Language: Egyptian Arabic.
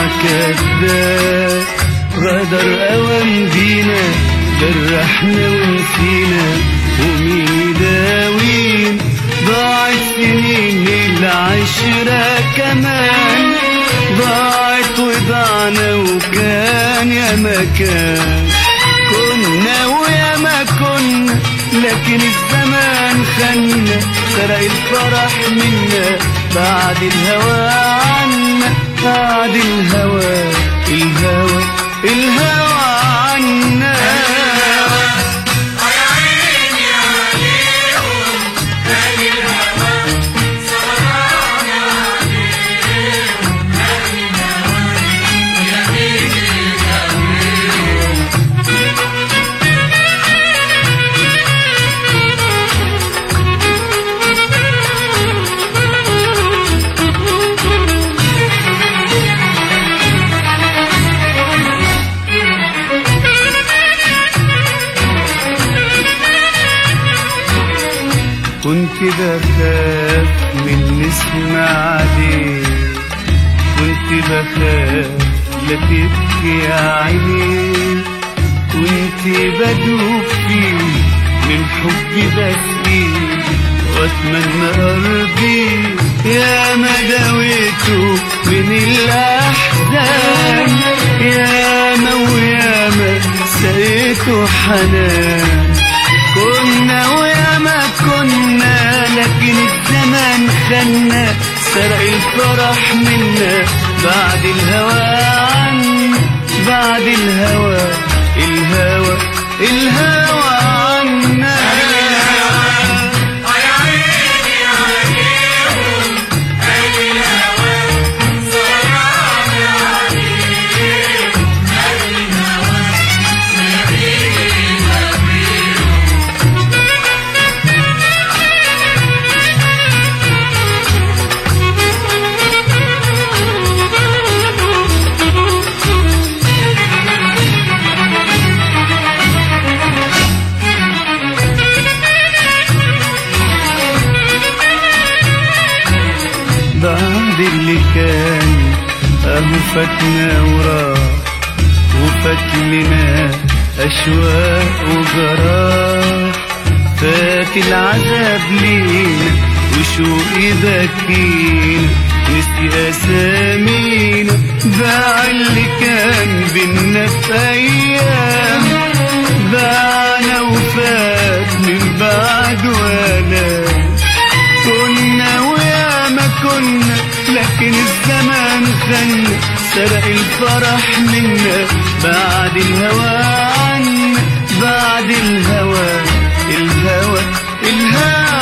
كذاب غدر أوام بينا جرحنا ونسينا ومين يداوين ضاعت سنين العشرة كمان ضاعت وضعنا وكان يا مكان كنا ويا ما كنا لكن الزمان خنا سرق الفرح منا بعد الهوى عنا بعد الهوى الهوى الهوى عنا كنت بخاف من نسمع عليك كنت بخاف لا تبكي يا عيني كنت بدوب فيه من حبي بسقيه واتمنى ارضي يا ما داويته من الاحزان يا ما ويا ما سقيته حنان كنا ويا ما كنا لكن الزمان خنا سرق الفرح منا بعد الهوى عنا بعد الهوى الهوى الهوى عنا بعد اللي كان اهو فاتنا وراح وفات لنا اشواق وجراح فات العذاب لينا وشوقي بكينا نسي اسامينا باع اللي كان بينا في ايام باعنا وفات من بعد ولا كنا ويا ما كنا لكن الزمان خنا سرق الفرح منا بعد الهوى عنا بعد الهوى الهوى الهوى